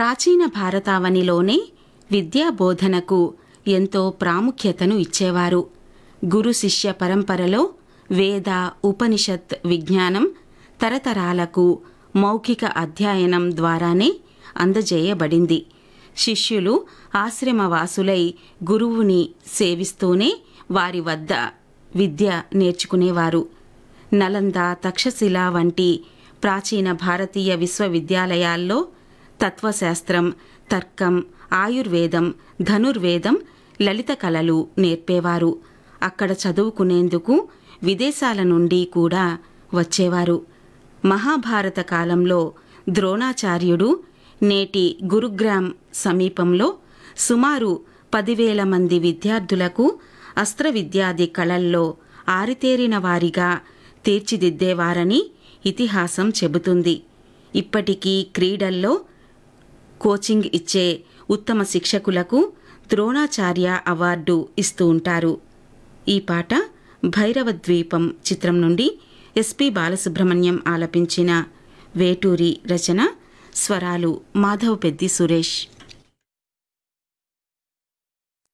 ప్రాచీన భారతావనిలోనే విద్యా బోధనకు ఎంతో ప్రాముఖ్యతను ఇచ్చేవారు గురు శిష్య పరంపరలో వేద ఉపనిషత్ విజ్ఞానం తరతరాలకు మౌఖిక అధ్యయనం ద్వారానే అందజేయబడింది శిష్యులు ఆశ్రమవాసులై గురువుని సేవిస్తూనే వారి వద్ద విద్య నేర్చుకునేవారు నలంద తక్షశిల వంటి ప్రాచీన భారతీయ విశ్వవిద్యాలయాల్లో తత్వశాస్త్రం తర్కం ఆయుర్వేదం ధనుర్వేదం లలిత కళలు నేర్పేవారు అక్కడ చదువుకునేందుకు విదేశాల నుండి కూడా వచ్చేవారు మహాభారత కాలంలో ద్రోణాచార్యుడు నేటి గురుగ్రామ్ సమీపంలో సుమారు పదివేల మంది విద్యార్థులకు అస్త్ర విద్యాది కళల్లో ఆరితేరిన వారిగా తీర్చిదిద్దేవారని ఇతిహాసం చెబుతుంది ఇప్పటికీ క్రీడల్లో కోచింగ్ ఇచ్చే ఉత్తమ శిక్షకులకు ద్రోణాచార్య అవార్డు ఇస్తూ ఉంటారు ఈ పాట భైరవ ద్వీపం చిత్రం నుండి ఎస్పి బాలసుబ్రహ్మణ్యం ఆలపించిన వేటూరి రచన స్వరాలు మాధవ్ పెద్ది సురేష్